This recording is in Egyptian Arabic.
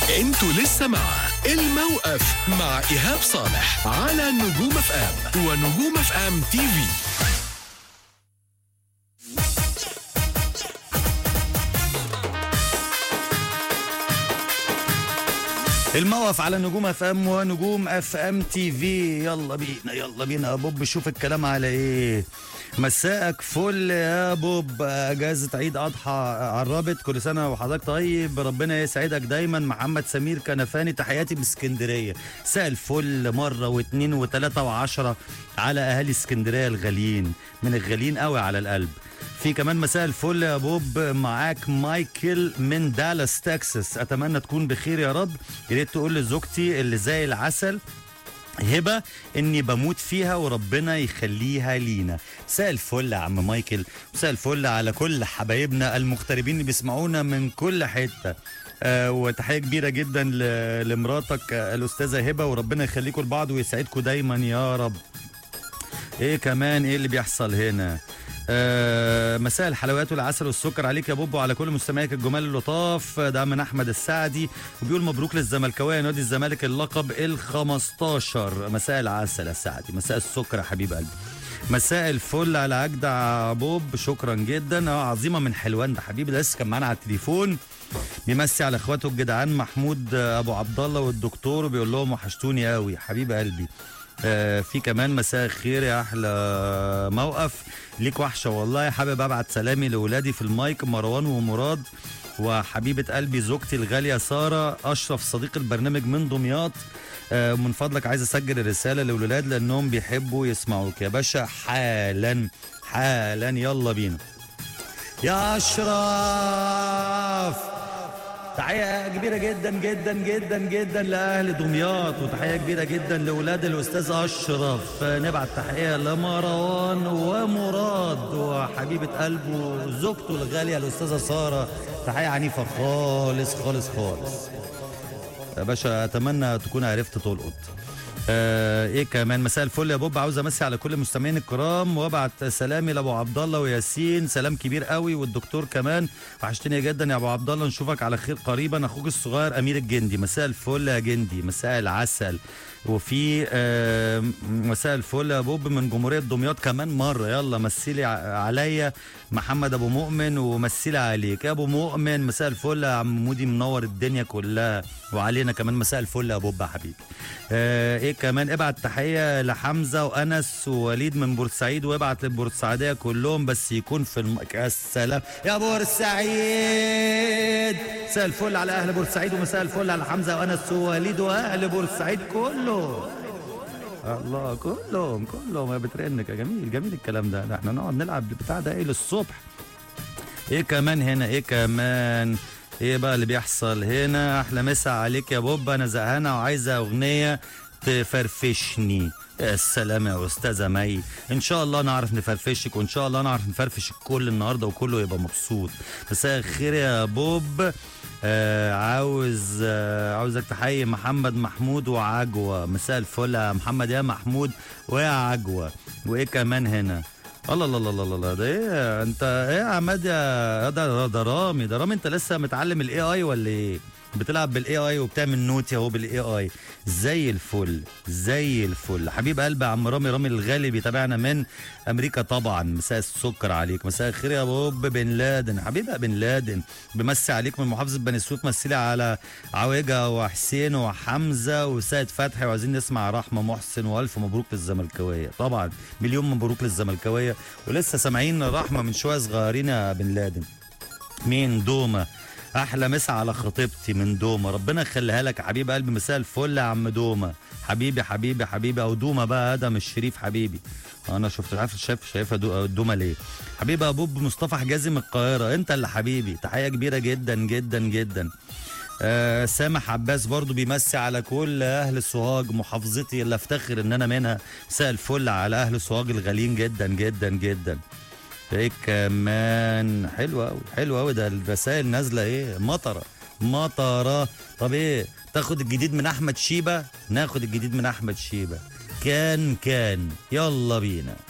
انتوا لسه مع الموقف مع ايهاب صالح على نجوم اف ام ونجوم اف ام تي في الموقف على نجوم اف ام ونجوم اف ام تي في يلا بينا يلا بينا يا بوب شوف الكلام على ايه مساءك فل يا بوب اجازه عيد اضحى قربت كل سنه وحضرتك طيب ربنا يسعدك دايما محمد سمير كنفاني تحياتي من اسكندريه مساء الفل مره واثنين وثلاثه وعشره على اهالي اسكندريه الغاليين من الغاليين قوي على القلب في كمان مساء الفل يا بوب معاك مايكل من دالاس تكساس اتمنى تكون بخير يا رب يا ريت تقول لزوجتي اللي زي العسل هبه اني بموت فيها وربنا يخليها لينا مساء الفل يا عم مايكل مساء الفل على كل حبايبنا المغتربين اللي بيسمعونا من كل حته آه وتحيه كبيره جدا ل- لمراتك آه، الاستاذه هبه وربنا يخليكم لبعض ويسعدكم دايما يا رب ايه كمان ايه اللي بيحصل هنا آه مساء الحلويات والعسل والسكر عليك يا بوب وعلى كل مستمعيك الجمال اللطاف ده من احمد السعدي وبيقول مبروك للزملكاويه نادي الزمالك اللقب ال 15 مساء العسل يا سعدي مساء السكر يا حبيب قلبي مساء الفل على اجدع بوب شكرا جدا اه عظيمه من حلوان ده حبيبي ده لسه كان معانا على التليفون بيمسي على اخواته الجدعان محمود آه، ابو عبد الله والدكتور وبيقول لهم وحشتوني قوي حبيب قلبي آه، في كمان مساء الخير يا احلى موقف ليك وحشه والله حابب ابعت سلامي لاولادي في المايك مروان ومراد وحبيبه قلبي زوجتي الغاليه ساره اشرف صديق البرنامج من دمياط آه، من فضلك عايز اسجل الرساله للولاد لانهم بيحبوا يسمعوك يا باشا حالا حالا يلا بينا يا اشرف تحية كبيرة جدا جدا جدا جدا لأهل دمياط وتحية كبيرة جدا لأولاد الأستاذ أشرف نبعت تحية لمروان ومراد وحبيبة قلبه زوجته الغالية الأستاذة سارة تحية عنيفة خالص خالص خالص يا باشا أتمنى تكون عرفت تلقط آه ايه كمان مساء الفل يا بوب عاوز امسي على كل المستمعين الكرام وابعت سلامي لابو عبد الله وياسين سلام كبير قوي والدكتور كمان وحشتني جدا يا ابو عبد الله نشوفك على خير قريبا اخوك الصغير امير الجندي مساء الفل يا جندي مساء العسل وفي آه مساء الفل يا بوب من جمهوريه دمياط كمان مره يلا مسيلي ع- عليا محمد ابو مؤمن ومسيلي عليك يا ابو مؤمن مساء الفل يا عم مودي منور الدنيا كلها وعلينا كمان مساء الفل يا بوب يا حبيبي آه ايه كمان ابعت تحيه لحمزه وانس ووليد من بورسعيد وابعت للبورسعيديه كلهم بس يكون في الم... يا سلام يا بورسعيد مساء الفل على اهل بورسعيد ومساء الفل على حمزه وانس ووليد واهل بورسعيد كله الله كلهم كلهم يا بترنك يا جميل جميل الكلام ده ده احنا نقعد نلعب بتاع ده ايه للصبح ايه كمان هنا ايه كمان ايه بقى اللي بيحصل هنا احلى مسا عليك يا بوب انا زهقانه وعايزه اغنيه تفرفشني يا سلام يا استاذه مي ان شاء الله نعرف نفرفشك وان شاء الله نعرف نفرفش الكل النهارده وكله يبقى مبسوط مساء الخير يا بوب آه عاوز آه عاوزك تحيي محمد محمود وعجوه مساء الفل يا محمد يا محمود ويا عجوه وايه كمان هنا الله الله الله الله الله ده ايه انت ايه يا عماد يا ده ده رامي ده رامي انت لسه متعلم الاي اي ولا ايه؟ بتلعب بالاي اي وبتعمل نوتي اهو بالاي اي زي الفل زي الفل حبيب قلبي يا عم رامي رامي الغالي بيتابعنا من امريكا طبعا مساء السكر عليك مساء الخير يا بوب بن لادن حبيبي يا بن لادن بمسي عليك من محافظه بني سويف مسي لي على عوجه وحسين وحمزه وسيد فتحي وعايزين نسمع رحمه محسن والف مبروك للزملكاويه طبعا مليون مبروك للزملكاويه ولسه سامعين رحمه من شويه صغيرين يا بن لادن مين دومه احلى مسا على خطيبتي من دومه ربنا يخليها لك يا حبيب قلبي مساء الفل يا عم دومه حبيبي حبيبي حبيبي او دومه بقى ادم الشريف حبيبي انا شفت مش عارف شايف شايفها دو دومه ليه حبيبي يا بوب مصطفى حجازي من القاهره انت اللي حبيبي تحيه كبيره جدا جدا جدا آه سامح عباس برضو بيمسي على كل اهل سوهاج محافظتي اللي افتخر ان انا منها مساء الفل على اهل سوهاج الغاليين جدا جدا جدا ايه كمان حلو قوي حلو قوي ده الرسائل نازله ايه مطره مطره طب ايه تاخد الجديد من احمد شيبه ناخد الجديد من احمد شيبه كان كان يلا بينا